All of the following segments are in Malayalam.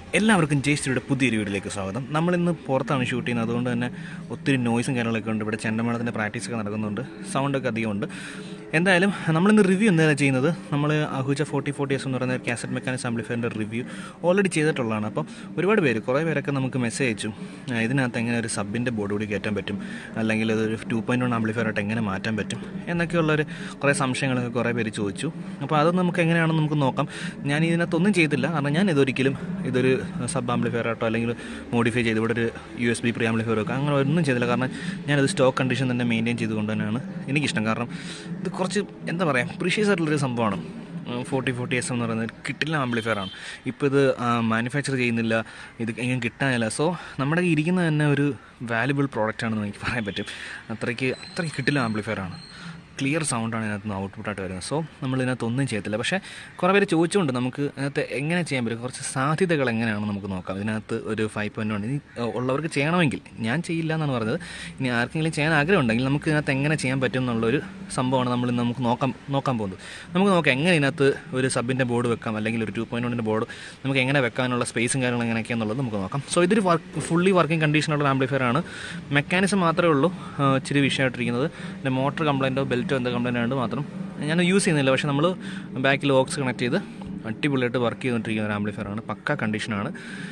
എല്ലാവർക്കും ജയ്സ്റ്റിയുടെ പുതിയൊരു വീഡിയോയിലേക്ക് സ്വാഗതം നമ്മളിന്ന് പുറത്താണ് ഷൂട്ട് ചെയ്യുന്നത് അതുകൊണ്ട് തന്നെ ഒത്തിരി നോയ്സും കാര്യങ്ങളൊക്കെ ഉണ്ട് ഇവിടെ ചെണ്ടമേളത്തിൻ്റെ പ്രാക്ടീസൊക്കെ നടക്കുന്നുണ്ട് സൗണ്ടൊക്കെ അധികമുണ്ട് എന്തായാലും നമ്മളിന്ന് റിവ്യൂ എന്താണ് ചെയ്യുന്നത് നമ്മൾ അഹുജ ഫോർട്ടി ഫോർട്ടി എസ് എന്ന് പറയുന്ന കാസറ്റ് മെക്കാനിക്സ് ആംപ്ലിഫയറിൻ്റെ റിവ്യൂ ഓൾറെഡി ചെയ്തിട്ടുള്ളതാണ് അപ്പം ഒരുപാട് പേര് കുറേ പേരൊക്കെ നമുക്ക് മെസ്സേജ് അയച്ചു ആ, ഇതിനകത്ത് എങ്ങനെ ഒരു സബിൻ്റെ ബോർഡ് കൂടി കയറ്റാൻ പറ്റും അല്ലെങ്കിൽ അതൊരു ടു പോയിൻറ്റ് വൺ ആംപ്ലിഫയർ ആയിട്ട് എങ്ങനെ മാറ്റാൻ പറ്റും എന്നൊക്കെയുള്ളൊരു കുറേ സംശയങ്ങളൊക്കെ കുറേ പേര് ചോദിച്ചു അപ്പോൾ അത് നമുക്ക് എങ്ങനെയാണെന്ന് നമുക്ക് നോക്കാം ഞാൻ ഇതിനകത്തൊന്നും ചെയ്തില്ല കാരണം ഞാൻ ഇതൊരിക്കലും ഇതൊരു സബ് ആംപ്ലിഫയർ ആയിട്ടോ അല്ലെങ്കിൽ മോഡിഫൈ ചെയ്ത് ഇവിടെ ഒരു U S B pre amplifier ഒക്കെ അങ്ങനെ ഒന്നും ചെയ്തില്ല കാരണം ഞാനത് സ്റ്റോക്ക് കണ്ടീഷൻ തന്നെ മെയിൻറ്റെയിൻ ചെയ്തുകൊണ്ട് തന്നെയാണ് എനിക്കിഷ്ടം കാരണം ഇത് കുറച്ച് എന്താ പറയുക പ്രീഷ്യസ് ആയിട്ടുള്ളൊരു സംഭവമാണ് ഫോർട്ടി ഫോർട്ടി എസ് എന്ന് പറയുന്നത് കിട്ടില്ല ആംപ്ലിഫയർ ആണ് ഇപ്പോൾ ഇത് മാനുഫാക്ചർ ചെയ്യുന്നില്ല ഇത് എങ്ങനെ കിട്ടാനില്ല സോ നമ്മുടെ കയ്യിൽ ഇരിക്കുന്നത് തന്നെ ഒരു വാല്യുബിൾ പ്രോഡക്റ്റ് ആണെന്ന് എനിക്ക് പറയാൻ പറ്റും അത്രയ്ക്ക് അത്രയ്ക്ക് കിട്ടില്ല ആംപ്ലിഫയർ ആണ് ക്ലിയർ സൗണ്ടാണ് ഇതിനകത്ത് നിന്ന് ഔട്ട്പുട്ടായിട്ട് വരുന്നത് സോ നമ്മൾ ഇതിനകത്ത് ഒന്നും ചെയ്യത്തില്ല പക്ഷേ കുറേ പേര് ചോദിച്ചുകൊണ്ട് നമുക്ക് ഇതിനകത്ത് എങ്ങനെ ചെയ്യാൻ പറ്റും കുറച്ച് സാധ്യതകൾ എങ്ങനെയാണെന്ന് നമുക്ക് നോക്കാം ഇതിനകത്ത് ഒരു ഫൈവ് പോയിൻറ്റ് വൺ ഇനി ഉള്ളവർക്ക് ചെയ്യണമെങ്കിൽ ഞാൻ ചെയ്യില്ല എന്നാണ് പറഞ്ഞത് ഇനി ആർക്കെങ്കിലും ചെയ്യാൻ ആഗ്രഹം ഉണ്ടെങ്കിൽ നമുക്ക് ഇതിനകത്ത് എങ്ങനെ ചെയ്യാൻ പറ്റും എന്നുള്ളൊരു സംഭവമാണ് നമ്മൾ ഇന്ന് നമുക്ക് നോക്കാം നോക്കാൻ പോകുന്നത് നമുക്ക് നോക്കാം എങ്ങനെ ഇതിനകത്ത് ഒരു സബിൻ്റെ ബോർഡ് വെക്കാം അല്ലെങ്കിൽ ഒരു ടു പോയിൻറ്റ് വണ്ണിൻ്റെ ബോർഡ് നമുക്ക് എങ്ങനെ വെക്കാനുള്ള സ്പേസും കാര്യങ്ങളും എങ്ങനെയൊക്കെയാണെന്നുള്ളത് നമുക്ക് നോക്കാം സോ ഇതൊരു വർക്ക് ഫുള്ളി വർക്കിംഗ് കണ്ടീഷനുള്ള ആംപ്ലിഫയർ ആണ് മെക്കാനിസം മാത്രമേ ഉള്ളൂ ആ, ഇച്ചിരി വിഷയമായിട്ടിരിക്കുന്നത് പിന്നെ മോട്ടർ കംപ്ലൈൻറ്റോ ബെൽറ്റോ എന്താ കംപ്ലൈൻ്റ് ആയിട്ട് മാത്രം ഞാൻ യൂസ് ചെയ്യുന്നില്ല പക്ഷേ നമ്മൾ ബാക്കിൽ ഓക്സ് കണക്ട് ചെയ്ത് അടിപൊളിയായിട്ട് വർക്ക് ചെയ്തുകൊണ്ടിരിക്കുന്ന ഒരു ആംപ്ലിഫയർ ആണ് പക്ക കണ്ടീഷനാണ്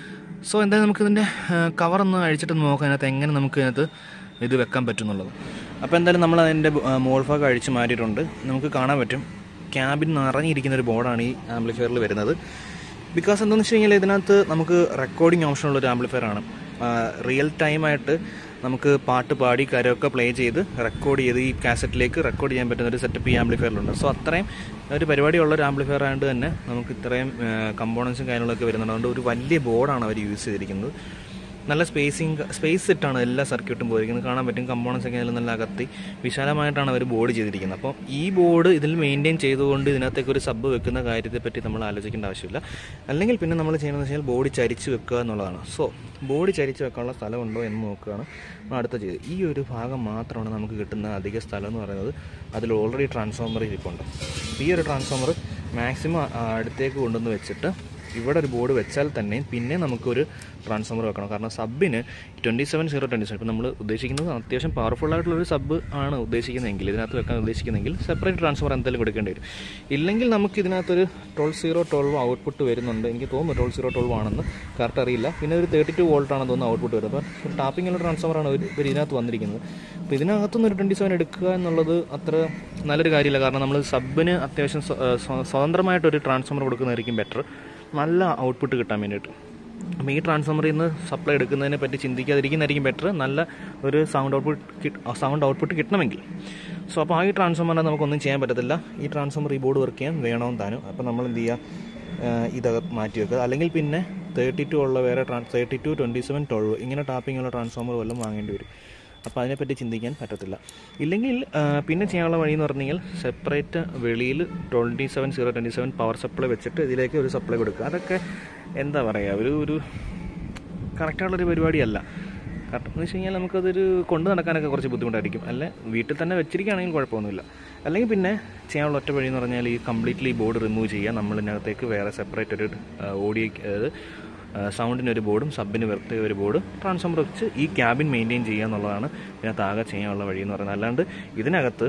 സോ എന്തായാലും നമുക്കിതിൻ്റെ കവർ ഒന്ന് അഴിച്ചിട്ട് നോക്കാം അതിനകത്ത് എങ്ങനെ നമുക്ക് ഇതിനകത്ത് ഇത് വെക്കാൻ പറ്റും എന്നുള്ളത് അപ്പോൾ എന്തായാലും നമ്മൾ അതിൻ്റെ മോൾഫാഗ് അഴിച്ച് മാറ്റിയിട്ടുണ്ട് നമുക്ക് കാണാൻ പറ്റും ക്യാബിൻ നിറഞ്ഞിരിക്കുന്ന ഒരു ബോർഡാണ് ഈ ആംപ്ലിഫയറിൽ വരുന്നത് ബിക്കോസ് എന്താണെന്ന് വെച്ച് കഴിഞ്ഞാൽ ഇതിനകത്ത് നമുക്ക് റെക്കോർഡിംഗ് ഓപ്ഷനുള്ള ഒരു ആംപ്ലിഫയർ ആണ് റിയൽ ടൈമായിട്ട് നമുക്ക് പാട്ട് പാടി കരയൊക്കെ പ്ലേ ചെയ്ത് റെക്കോർഡ് ചെയ്ത് ഈ കാസറ്റിലേക്ക് റെക്കോർഡ് ചെയ്യാൻ പറ്റുന്ന ഒരു സെറ്റപ്പ് ഈ ആംപ്ലിഫയറിലുണ്ട് സോ അത്രയും ഒരു പരിപാടിയുള്ള ഒരു ആംപ്ലിഫയർ ആയതുകൊണ്ട് തന്നെ നമുക്ക് ഇത്രയും കമ്പോണൻസും കാര്യങ്ങളൊക്കെ വരുന്നുണ്ട് അതുകൊണ്ട് ഒരു വലിയ ബോർഡാണ് അവർ യൂസ് ചെയ്തിരിക്കുന്നത് നല്ല സ്പേസിങ് സ്പേസ് ഇട്ടാണ് എല്ലാ സർക്യൂട്ടും പോയിരിക്കുന്നത് കാണാൻ പറ്റും കമ്പോണൻസ് ഒക്കെ അതിൽ നല്ല അകത്തി വിശാലമായിട്ടാണ് അവർ ബോർഡ് ചെയ്തിരിക്കുന്നത് അപ്പോൾ ഈ ബോർഡ് ഇതിൽ മെയിൻറ്റെയിൻ ചെയ്തുകൊണ്ട് ഇതിനകത്തേക്ക് ഒരു സബ് വെക്കുന്ന കാര്യത്തെപ്പറ്റി നമ്മൾ ആലോചിക്കേണ്ട ആവശ്യമില്ല അല്ലെങ്കിൽ പിന്നെ നമ്മൾ ചെയ്യണമെന്ന് വെച്ചാൽ ബോഡി ചരിച്ച് വെക്കുക എന്നുള്ളതാണ് സോ ബോഡി ചരിച്ച് വെക്കാനുള്ള സ്ഥലമുണ്ടോ എന്ന് നോക്കുകയാണ് നമ്മൾ അടുത്ത ചെയ്ത് ഈ ഒരു ഭാഗം മാത്രമാണ് നമുക്ക് കിട്ടുന്ന അധിക സ്ഥലം എന്ന് പറയുന്നത് അതിൽ ഓൾറെഡി ട്രാൻസ്ഫോമർ ഇരിപ്പുണ്ട് ഈ ഒരു ട്രാൻസ്ഫോമർ മാക്സിമം അടുത്തേക്ക് കൊണ്ടുവന്ന് വെച്ചിട്ട് ഇവിടെ ഒരു ബോർഡ് വെച്ചാൽ തന്നെ പിന്നെ നമുക്കൊരു ട്രാൻസ്ഫോമർ വെക്കണം കാരണം സബിന് twenty seven zero twenty seven ഇപ്പോൾ നമ്മൾ ഉദ്ദേശിക്കുന്നത് അത്യാവശ്യം പവർഫുൾ ആയിട്ടുള്ളൊരു സബ് ആണ് ഉദ്ദേശിക്കുന്നതെങ്കിൽ ഇതിനകത്ത് വെക്കാൻ ഉദ്ദേശിക്കുന്നെങ്കിൽ സെപ്പറേറ്റ് ട്രാൻസ്ഫോമർ എന്തായാലും കൊടുക്കേണ്ടി വരും ഇല്ലെങ്കിൽ നമുക്ക് ഇതിനകത്തൊരു ട്വൽവ് സീറോ ട്വൽവ് ഔട്ട്പുട്ട് വരുന്നുണ്ട് എനിക്ക് തോന്നുന്നു ട്വൽവ് സീറോ ട്വൽവ് ആണെന്ന് കറക്റ്റ് അറിയില്ല പിന്നെ ഒരു തേർട്ടി ടു വോൾട്ട് ആണെന്ന് തോന്നുന്നു ഔട്ട്പുട്ട് വരുന്നത് അപ്പോൾ ഒരു ടാപ്പിംഗ് ഉള്ള ട്രാൻസ്ഫോമറാണ് ഒരു ഇവർ ഇതിനകത്ത് വന്നിരിക്കുന്നത് അപ്പോൾ ഇതിനകത്തുനിന്ന് ഒരു ട്വൻറ്റി സെവൻ എടുക്കുക എന്നുള്ളത് അത്ര നല്ലൊരു കാര്യമില്ല കാരണം നമ്മൾ സബിന് അത്യാവശ്യം സ്വ- സ്വ- സ്വതന്ത്രമായിട്ടൊരു ട്രാൻസ്ഫോമർ കൊടുക്കുന്നതായിരിക്കും ബെറ്റർ നല്ല ഔട്ട്പുട്ട് കിട്ടാൻ വേണ്ടിയിട്ട് അപ്പോൾ ഈ ട്രാൻസ്ഫോമറിൽ നിന്ന് സപ്ലൈ എടുക്കുന്നതിനെ പറ്റി ചിന്തിക്കാതിരിക്കുന്നതായിരിക്കും ബെറ്റർ നല്ല ഒരു സൗണ്ട് ഔട്ട്പുട്ട് സൗണ്ട് ഔട്ട്പുട്ട് കിട്ടണമെങ്കിൽ സോ അപ്പോൾ ആ ഈ ട്രാൻസ്ഫോമറിനെ നമുക്കൊന്നും ചെയ്യാൻ പറ്റത്തില്ല ഈ ട്രാൻസ്ഫോമർ ഈ ബോർഡ് വർക്ക് ചെയ്യാൻ വേണമെന്ന് താനും അപ്പോൾ നമ്മൾ എന്ത് ചെയ്യുക ഇതകത്ത് മാറ്റി വെക്കുക അല്ലെങ്കിൽ പിന്നെ തേർട്ടി ടു ഉള്ള വേറെ trans thirty two twenty seven twelve ഇങ്ങനെ ടാപ്പിംഗ് ഉള്ള ട്രാൻസ്ഫോമർ വല്ലതും വാങ്ങേണ്ടി വരും അപ്പോൾ അതിനെപ്പറ്റി ചിന്തിക്കാൻ പറ്റത്തില്ല ഇല്ലെങ്കിൽ ആ, പിന്നെ ചെയ്യാനുള്ള വഴി എന്ന് പറഞ്ഞു കഴിഞ്ഞാൽ സെപ്പറേറ്റ് വെളിയിൽ twenty seven zero twenty seven power supply വെച്ചിട്ട് ഇതിലേക്ക് ഒരു സപ്ലൈ കൊടുക്കുക അതൊക്കെ എന്താ പറയുക ഒരു ഒരു കറക്റ്റായിട്ടുള്ളൊരു പരിപാടിയല്ല കറക്റ്റ് എന്ന് വെച്ച് കഴിഞ്ഞാൽ നമുക്കതൊരു കൊണ്ടു നടക്കാനൊക്കെ കുറച്ച് ബുദ്ധിമുട്ടായിരിക്കും അല്ലെ വീട്ടിൽ തന്നെ വെച്ചിരിക്കുകയാണെങ്കിൽ കുഴപ്പമൊന്നുമില്ല അല്ലെങ്കിൽ പിന്നെ ചെയ്യാനുള്ള ഒറ്റ വഴി എന്ന് പറഞ്ഞാൽ ഈ കംപ്ലീറ്റ്ലി ബോർഡ് റിമൂവ് ചെയ്യുക നമ്മൾ ഇതിനകത്തേക്ക് വേറെ സെപ്പറേറ്റ് ഒരു ഓഡിയോ അതായത് സൗണ്ടിന് ഒരു ബോർഡും സബിന് വെറുതെ ഒരു ബോർഡ് ട്രാൻസ്ഫോമർ വെച്ച് ഈ ക്യാബിൻ മെയിൻറ്റെയിൻ ചെയ്യുക എന്നുള്ളതാണ് ഇതിനകത്ത് ആകെ ചെയ്യാനുള്ള വഴി എന്ന് പറയുന്നത് അല്ലാണ്ട് ഇതിനകത്ത്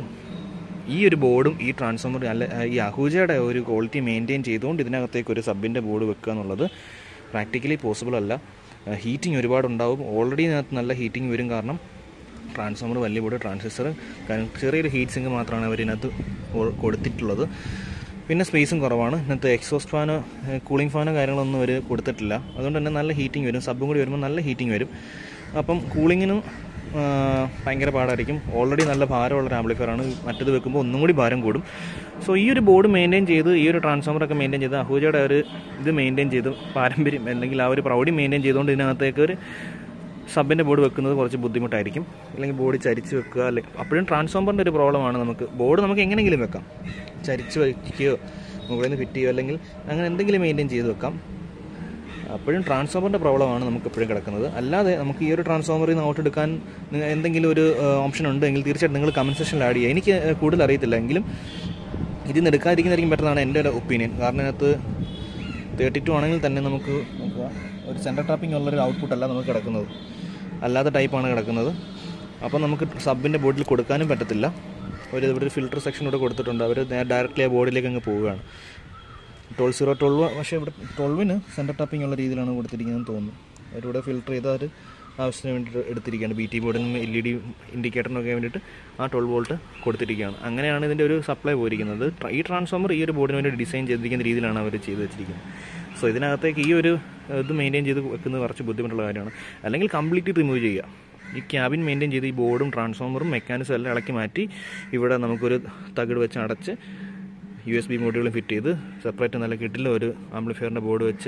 ഈ ഒരു ബോർഡും ഈ ട്രാൻസ്ഫോമർ അല്ല ഈ അഹൂജയുടെ ഒരു ക്വാളിറ്റി മെയിൻറ്റെയിൻ ചെയ്തുകൊണ്ട് ഇതിനകത്തേക്ക് ഒരു സബിൻ്റെ ബോർഡ് വെക്കുക എന്നുള്ളത് പ്രാക്ടിക്കലി പോസിബിൾ അല്ല ഹീറ്റിംഗ് ഒരുപാടുണ്ടാവും ഓൾറെഡി ഇതിനകത്ത് നല്ല ഹീറ്റിംഗ് വരും കാരണം ട്രാൻസ്ഫോമർ വലിയ ബോർഡ് ട്രാൻസിസ്റ്റർ കാരണം ചെറിയൊരു ഹീറ്റ് സിങ്ക് മാത്രമാണ് അവർ ഇതിനകത്ത് കൊ- കൊടുത്തിട്ടുള്ളത് പിന്നെ സ്പേസും കുറവാണ് ഇതിനകത്ത് എക്സോസ്റ്റ് ഫാനോ കൂളിംഗ് ഫാനോ കാര്യങ്ങളൊന്നും അവർ കൊടുത്തിട്ടില്ല അതുകൊണ്ട് തന്നെ നല്ല ഹീറ്റിംഗ് വരും സബും കൂടി വരുമ്പോൾ നല്ല ഹീറ്റിംഗ് വരും അപ്പം കൂളിങ്ങിനും ഭയങ്കര പാടായിരിക്കും ഓൾറെഡി നല്ല ഭാരമുള്ള ഒരു ആംപ്ലിഫയർ ആണ് മറ്റത് വെക്കുമ്പോൾ ഒന്നും കൂടി ഭാരം കൂടും സോ ഈ ഒരു ബോർഡ് മെയിൻറ്റെയിൻ ചെയ്ത് ഈ ഒരു ട്രാൻസ്ഫോമറൊക്കെ മെയിൻറ്റെയിൻ ചെയ്ത് അഹൂജയുടെ ഒരു ഇത് മെയിൻറ്റെയിൻ ചെയ്ത് പാരമ്പര്യം അല്ലെങ്കിൽ ആ ഒരു പ്രൗഢി മെയിൻറ്റെയിൻ ചെയ്തുകൊണ്ട് ഇതിനകത്തേക്ക് ഒരു സബിൻ്റെ ബോർഡ് വെക്കുന്നത് കുറച്ച് ബുദ്ധിമുട്ടായിരിക്കും അല്ലെങ്കിൽ ബോർഡ് ചരിച്ച് വെക്കുക അല്ലെങ്കിൽ അപ്പോഴും ട്രാൻസ്ഫോമറിൻ്റെ ഒരു പ്രോബ്ലമാണ് നമുക്ക് ബോർഡ് നമുക്ക് എങ്ങനെയെങ്കിലും വെക്കാം ചരിച്ച് വയ്ക്കുകയോ മുകളിൽ നിന്ന് ഫിറ്റ് ചെയ്യുകയോ അല്ലെങ്കിൽ അങ്ങനെ എന്തെങ്കിലും മെയിൻറ്റെയിൻ ചെയ്ത് വെക്കാം അപ്പോഴും ട്രാൻസ്ഫോമറിൻ്റെ പ്രോബ്ലമാണ് നമുക്ക് എപ്പോഴും കിടക്കുന്നത് അല്ലാതെ നമുക്ക് ഈ ഒരു ട്രാൻസ്ഫോമറിൽ നിന്ന് ഔട്ട് എടുക്കാൻ നിങ്ങ- എന്തെങ്കിലും ഒരു ഓപ്ഷൻ ഉണ്ടെങ്കിൽ തീർച്ചയായിട്ടും നിങ്ങൾ കമൻറ്റ് സെക്ഷനിൽ ആഡ് ചെയ്യുക എനിക്ക് ഏഹ്, കൂടുതൽ അറിയത്തില്ല എങ്കിലും ഇതിൽ നിന്ന് എടുക്കാതിരിക്കുന്നതായിരിക്കും ബെറ്റർ എന്നാണ് എൻ്റെ ഒരു ഒപ്പീനിയൻ കാരണം ഇതിനകത്ത് തേർട്ടി ടു ആണെങ്കിൽ തന്നെ നമുക്ക് നോക്കുക ഒരു സെൻറ്റർ ടാപ്പിംഗ് ഉള്ളൊരു ഔട്ട്പുട്ട് അല്ല നമുക്ക് കിടക്കുന്നത് അല്ലാത്ത ടൈപ്പാണ് കിടക്കുന്നത് അപ്പോൾ നമുക്ക് സബിൻ്റെ ബോർഡിൽ കൊടുക്കാനും പറ്റത്തില്ല ഒരു ഇവിടെ ഒരു ഫിൽറ്റർ സെക്ഷൻ ഇവിടെ കൊടുത്തിട്ടുണ്ട് അവർ ഡയറക്റ്റ്ലി ആ ബോർഡിലേക്ക് അങ്ങ് പോവുകയാണ് ട്വൽവ് സീറോ ട്വൽവ് പക്ഷേ ഇവിടെ ട്വൽവിന് സെൻറ്റർ ടാപ്പിംഗ് ഉള്ള രീതിയിലാണ് കൊടുത്തിരിക്കുന്നതെന്ന് തോന്നുന്നു അവരിവിടെ ഫിൽറ്റർ ചെയ്ത് അവർ ആവശ്യത്തിന് വേണ്ടിയിട്ട് എടുത്തിരിക്കുകയാണ് ബി ടി ബോർഡിനും എൽ ഇ ഡി ഇൻഡിക്കേറ്ററിനൊക്കെ വേണ്ടിയിട്ട് ആ ട്വൽവ് വോൾട്ട് കൊടുത്തിരിക്കുകയാണ് അങ്ങനെയാണ് ഇതിൻ്റെ ഒരു സപ്ലൈ പോയിരിക്കുന്നത് ട്ര- ഈ ട്രാൻസ്ഫോമർ ഈ ഒരു ബോർഡിന് വേണ്ടി ഡിസൈൻ ചെയ്തിരിക്കുന്ന രീതിയിലാണ് അവർ ചെയ്ത് വെച്ചിരിക്കുന്നത് സോ ഇതിനകത്തേക്ക് ഈ ഒരു ഇത് മെയിൻറ്റെയിൻ ചെയ്ത് വെക്കുന്നത് കുറച്ച് ബുദ്ധിമുട്ടുള്ള കാര്യമാണ് അല്ലെങ്കിൽ കംപ്ലീറ്റ്ലി റിമൂവ് ചെയ്യുക ഈ ക്യാബിൻ മെയിൻറ്റെയിൻ ചെയ്ത് ഈ ബോർഡും ട്രാൻസ്ഫോമറും മെക്കാനിസം എല്ലാം ഇളക്കി മാറ്റി ഇവിടെ നമുക്കൊരു തകിട് വെച്ച് അടച്ച് യു എസ് ബി മോഡ്യൂളും ഫിറ്റ് ചെയ്ത് സെപ്പറേറ്റ് നല്ല കിട്ടില്ല ഒരു ആംപ്ലിഫയറിൻ്റെ ബോർഡ് വെച്ച്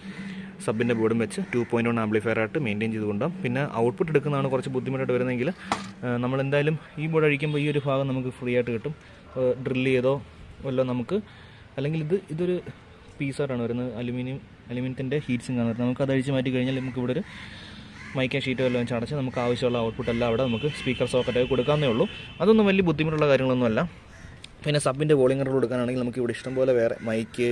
സബിൻ്റെ ബോർഡും വെച്ച് ടു പോയിൻറ്റ് വൺ ആംപ്ലിഫയർ ആയിട്ട് മെയിൻറ്റെയിൻ ചെയ്തുകൊണ്ടാം പിന്നെ ഔട്ട്പുട്ട് എടുക്കുന്നതാണ് കുറച്ച് ബുദ്ധിമുട്ടായിട്ട് വരുന്നതെങ്കിൽ നമ്മൾ എന്തായാലും ഈ ബോർഡ് അഴിക്കുമ്പോൾ ഈ ഒരു ഭാഗം നമുക്ക് ഫ്രീ ആയിട്ട് കിട്ടും ഡ്രില്ല് ചെയ്തോ വല്ലോ നമുക്ക് അല്ലെങ്കിൽ ഇത് ഇതൊരു പീസായിട്ടാണ് വരുന്നത് അലുമിനിയം അലുമിനിയത്തിൻ്റെ ഹീറ്റ്സിങ് ആണ് വരുന്നത് നമുക്ക് അത് അഴിച്ച് മാറ്റി കഴിഞ്ഞാൽ നമുക്ക് ഇവിടെ ഒരു മൈക്ക ഷീറ്റോ എല്ലാം വെച്ച് അടച്ച് നമുക്ക് ആവശ്യമുള്ള ഔട്ട്പുട്ട് എല്ലാം അവിടെ നമുക്ക് സ്പീക്കർ സോക്കറ്റൊക്കെ കൊടുക്കാവുന്നേ ഉള്ളൂ അതൊന്നും വലിയ ബുദ്ധിമുട്ടുള്ള കാര്യങ്ങളൊന്നുമല്ല പിന്നെ സബിൻ്റെ വോളിയം കൺട്രോൾ കൊടുക്കാനാണെങ്കിൽ നമുക്ക് ഇവിടെ ഇഷ്ടംപോലെ വേറെ മൈക്ക്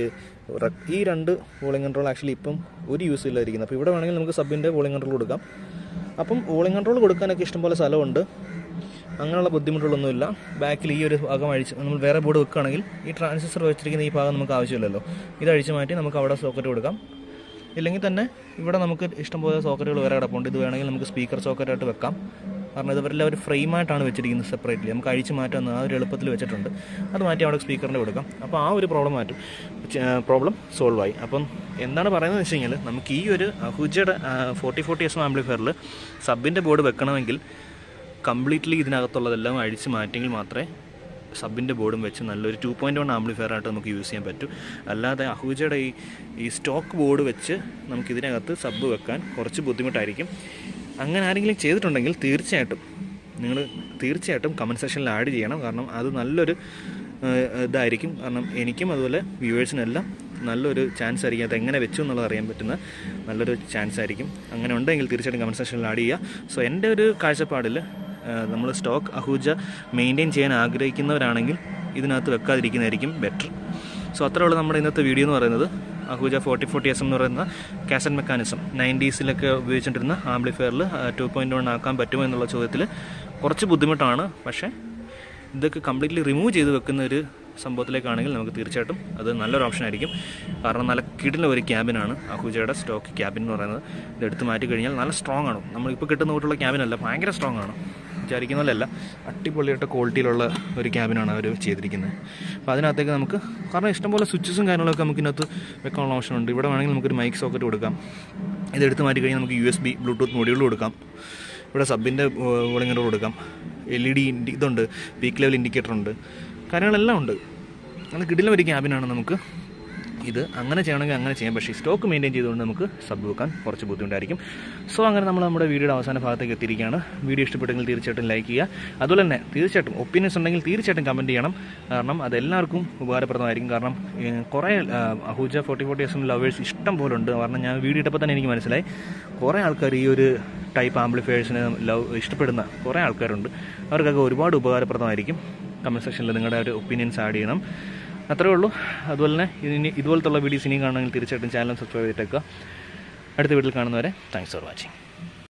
ഈ രണ്ട് വോളിയം കൺട്രോൾ ആക്ച്വലി ഇപ്പം ഒരു യൂസ് ഇല്ലായിരിക്കുന്നത് അപ്പോൾ ഇവിടെ വേണമെങ്കിൽ നമുക്ക് സബിൻ്റെ വോളിയം കൺട്രോൾ കൊടുക്കാം അപ്പം വോളിയം കൺട്രോൾ കൊടുക്കാനൊക്കെ ഇഷ്ടംപോലെ സ്ഥലമുണ്ട് അങ്ങനെയുള്ള ബുദ്ധിമുട്ടുകളൊന്നുമില്ല ബാക്കിൽ ഈ ഒരു ഭാഗം അഴിച്ച് നമ്മൾ വേറെ ബോർഡ് വെക്കുകയാണെങ്കിൽ ഈ ട്രാൻസിസ്റ്റർ വെച്ചിരിക്കുന്ന ഈ ഭാഗം നമുക്ക് ആവശ്യമില്ലല്ലോ ഇത് അഴിച്ച് മാറ്റി നമുക്ക് അവിടെ സോക്കറ്റ് കൊടുക്കാം ഇല്ലെങ്കിൽ തന്നെ ഇവിടെ നമുക്ക് ഇഷ്ടംപോലെ സോക്കറ്റുകൾ വേറെ കിടപ്പുണ്ട് ഇത് വേണമെങ്കിൽ നമുക്ക് സ്പീക്കർ സോക്കറ്റായിട്ട് വെക്കാം കാരണം ഇതെല്ലാം ഒരു ഫ്രെയിമായിട്ടാണ് വെച്ചിരിക്കുന്നത് സെപ്പറേറ്റ്ലി നമുക്ക് അഴിച്ച് മാറ്റാൻ ആ ഒരു എളുപ്പത്തിൽ വെച്ചിട്ടുണ്ട് അത് മാറ്റി അവിടെ സ്പീക്കറിൻ്റെ കൊടുക്കാം അപ്പോൾ ആ ഒരു പ്രോബ്ലം മാറ്റും പ്രോബ്ലം സോൾവ് ആയി അപ്പം എന്താണ് പറയുന്നത് വെച്ച് കഴിഞ്ഞാൽ നമുക്ക് ഈ ഒരു ഹുജയുടെ ഫോർട്ടി ഫോർട്ടി എസ് എം ആംപ്ലിഫയറിൽ സബിൻ്റെ ബോർഡ് വെക്കണമെങ്കിൽ കംപ്ലീറ്റ്ലി ഇതിനകത്തുള്ളതെല്ലാം അഴിച്ച് മാറ്റിയെങ്കിൽ മാത്രമേ സബിൻ്റെ ബോർഡും വെച്ച് നല്ലൊരു ടു പോയിൻറ്റ് വൺ ആംപ്ലിഫയർ ആയിട്ട് നമുക്ക് യൂസ് ചെയ്യാൻ പറ്റും അല്ലാതെ അഹൂജയുടെ ഈ ഈ സ്റ്റോക്ക് ബോർഡ് വെച്ച് നമുക്ക് ഇതിനകത്ത് സബ് വെക്കാൻ കുറച്ച് ബുദ്ധിമുട്ടായിരിക്കും അങ്ങനെ ആരെങ്കിലും ചെയ്തിട്ടുണ്ടെങ്കിൽ തീർച്ചയായിട്ടും നിങ്ങൾ തീർച്ചയായിട്ടും കമൻറ്റ് സെക്ഷനിൽ ആഡ് ചെയ്യണം കാരണം അത് നല്ലൊരു ഏഹ്, ഇതായിരിക്കും കാരണം എനിക്കും അതുപോലെ വ്യൂവേഴ്സിനെല്ലാം നല്ലൊരു ചാൻസ് ആയിരിക്കും അത് എങ്ങനെ വെച്ചു എന്നുള്ളത് അറിയാൻ പറ്റുന്ന നല്ലൊരു ചാൻസ് ആയിരിക്കും അങ്ങനെ ഉണ്ടെങ്കിൽ തീർച്ചയായിട്ടും കമൻറ്റ് സെക്ഷനിൽ ആഡ് ചെയ്യുക സോ എൻ്റെ ഒരു കാഴ്ചപ്പാടിൽ നമ്മൾ സ്റ്റോക്ക് അഹൂജ മെയിൻറ്റെയിൻ ചെയ്യാൻ ആഗ്രഹിക്കുന്നവരാണെങ്കിൽ ഇതിനകത്ത് വെക്കാതിരിക്കുന്നതായിരിക്കും ബെറ്റർ സോ അത്രേ ഉള്ളൂ നമ്മുടെ ഇന്നത്തെ വീഡിയോ എന്ന് പറയുന്നത് Ahuja forty forty S M എന്ന് പറയുന്ന കാസറ്റ് മെക്കാനിസം നയൻറ്റീസിലൊക്കെ ഉപയോഗിച്ചിട്ടിരുന്ന ആംപ്ലിഫയറിൽ ടു പോയിൻറ്റ് വൺ ആക്കാൻ പറ്റുമോ എന്നുള്ള ചോദ്യത്തിൽ കുറച്ച് ബുദ്ധിമുട്ടാണ് പക്ഷേ ഇതൊക്കെ കംപ്ലീറ്റ്ലി റിമൂവ് ചെയ്ത് വെക്കുന്ന ഒരു സംഭവത്തിലേക്കാണെങ്കിൽ നമുക്ക് തീർച്ചയായിട്ടും അത് നല്ലൊരു ഓപ്ഷൻ ആയിരിക്കും കാരണം നല്ല കിടില ഒരു ക്യാബിനാണ് അഹൂജയുടെ സ്റ്റോക്ക് ക്യാബിൻ എന്ന് പറയുന്നത് ഇത് എടുത്ത് മാറ്റി കഴിഞ്ഞാൽ നല്ല സ്ട്രോങ് ആണ് നമ്മളിപ്പോൾ കിട്ടുന്ന കൂട്ടുള്ള ക്യാബിനല്ല ഭയങ്കര സ്ട്രോങ് ആണ് വിചാരിക്കുന്ന പോലെയല്ല അടിപൊളിയായിട്ട് ക്വാളിറ്റിയിലുള്ള ഒരു ക്യാബിനാണ് അവർ ചെയ്തിരിക്കുന്നത് അപ്പോൾ അതിനകത്തേക്ക് നമുക്ക് കാരണം ഇഷ്ടംപോലെ സ്വിച്ചസും കാര്യങ്ങളൊക്കെ നമുക്ക് ഇതിനകത്ത് വെക്കാനുള്ള ഓപ്ഷൻ ഉണ്ട് ഇവിടെ വേണമെങ്കിൽ നമുക്കൊരു മൈക്ക് സോക്കറ്റ് കൊടുക്കാം ഇത് എടുത്ത് മാറ്റി കഴിഞ്ഞാൽ നമുക്ക് U S B bluetooth module കൊടുക്കാം ഇവിടെ സബിൻ്റെ വോളിംഗ് കൊടുക്കാം എൽ ഇ ഡി ഇതുണ്ട് പീക്ക് ലെവൽ ഇൻഡിക്കേറ്റർ ഉണ്ട് കാര്യങ്ങളെല്ലാം ഉണ്ട് അത് കിടിലം ഒരു ക്യാബിനാണ് നമുക്ക് ഇത് അങ്ങനെ ചെയ്യണമെങ്കിൽ അങ്ങനെ ചെയ്യാം പക്ഷേ സ്റ്റോക്ക് മെയിൻറ്റെയിൻ ചെയ്തുകൊണ്ട് നമുക്ക് സബ് വെക്കാൻ കുറച്ച് ബുദ്ധിമുട്ടായിരിക്കും സോ അങ്ങനെ നമ്മൾ നമ്മുടെ വീഡിയോയുടെ അവസാന ഭാഗത്തേക്ക് എത്തിയിരിക്കുകയാണ് വീഡിയോ ഇഷ്ടപ്പെട്ടെങ്കിൽ തീർച്ചയായിട്ടും ലൈക്ക് ചെയ്യുക അതുപോലെ തന്നെ തീർച്ചയായിട്ടും ഒപ്പീനിയൻസ് ഉണ്ടെങ്കിൽ തീർച്ചയായിട്ടും കമൻറ്റ് ചെയ്യണം കാരണം അതെല്ലാവർക്കും ഉപകാരപ്രദമായിരിക്കും കാരണം ഏഹ്, കുറേ ആഹ്, Ahuja forty forty S M lovers ഇഷ്ടം പോലെ ഉണ്ട് കാരണം ഞാൻ വീഡിയോ ഇട്ടപ്പോൾ തന്നെ എനിക്ക് മനസ്സിലായി കുറേ ആൾക്കാർ ഈ ഒരു ടൈപ്പ് ആംപ്ലിഫയേഴ്സിന് ലവ് ഇഷ്ടപ്പെടുന്ന കുറേ ആൾക്കാരുണ്ട് അവർക്കൊക്കെ ഒരുപാട് ഉപകാരപ്രദമായിരിക്കും കമൻറ്റ് സെക്ഷനിൽ നിങ്ങളുടെ ഒരു ഒപ്പീനിയൻസ് ആഡ് ചെയ്യണം അത്രേ ഉള്ളൂ അതുപോലെ തന്നെ ഇനി ഇതുപോലത്തുള്ള വീഡിയോസ് ഇനിയും കാണണമെങ്കിൽ തീർച്ചയായിട്ടും ചാനൽ സബ്സ്ക്രൈബ് ചെയ്തിട്ടേക്കുക അടുത്ത വീട്ടിൽ കാണുന്നവരെ താങ്ക്സ് ഫോർ വാച്ചിങ്